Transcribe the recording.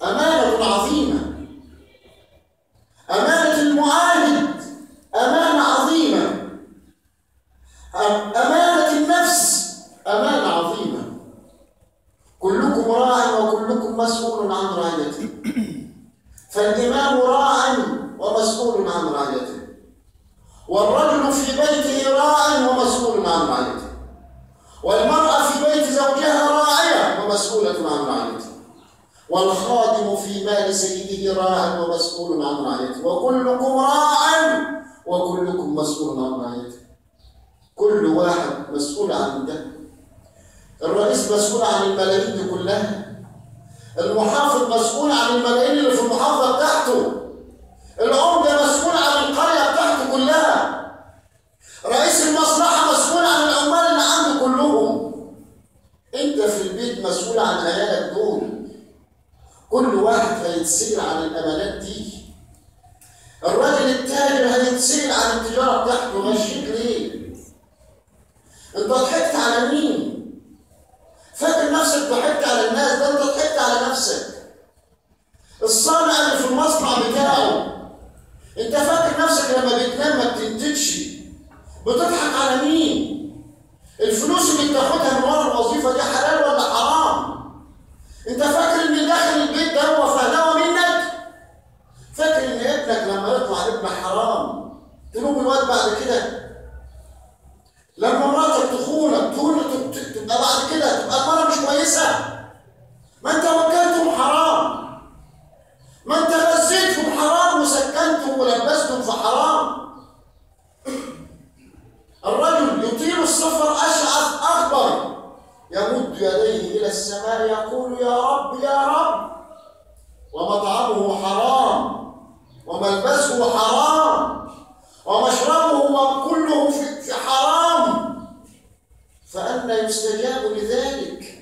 أمانة عظيمة أمانة المعاهد أمانة عظيمة أمانة النفس أمانة عظيمة كلكم راع وكلكم مسؤول عن رعيته فالإمام راع ومسؤول عن رعيته والرجل في بيته راع ومسؤول عن رعيته والمرأة في بيت زوجها راعية ومسؤولة عن رعيته والخادم في مال سيده راع ومسؤول عن رعيته وكلكم راع وكلكم مسؤول عن رعيته كل واحد مسؤول عن ده الرئيس مسؤول عن الملايين دي كلها المحافظ مسؤول عن الملايين اللي في المحافظة بتاعته العمدة مسؤول عن القرية بتاعته كلها رئيس المصلحة مسؤول عن العمال اللي عنده كلهم انت في البيت مسؤول عن عيالك دول كل واحد هيتسأل عن الامانات دي الراجل التاجر هيتسأل عن التجارة بتاعته ماشيك ليه انت ضحكت على مين فاكر نفسك ضحكت على الناس ده انت ضحكت على نفسك الصانع اللي في المصنع بتاعه انت فاكر نفسك لما بتنام ما بتنتجش بتضحك على مين الفلوس اللي بتاخدها من ورا الوظيفه دي حلال ولا حرام انت فاكر ان داخل البيت ده هو فهلوه منك فاكر ان ابنك لما يطلع ابن حرام تلوم الواد بعد كده لما مراتك تخونك تقول تبقى بعد كده تبقى المرة مش كويسة ما انت وكلتهم حرام ما انت غذيتهم حرام وسكنتهم ولبستهم في حرام الرجل يطيل السفر اشعث اخبر يمد يديه الى السماء يقول يا رب يا رب ومطعمه حرام وملبسه حرام ومشربه كله في حرام فأنا يستجاب لذلك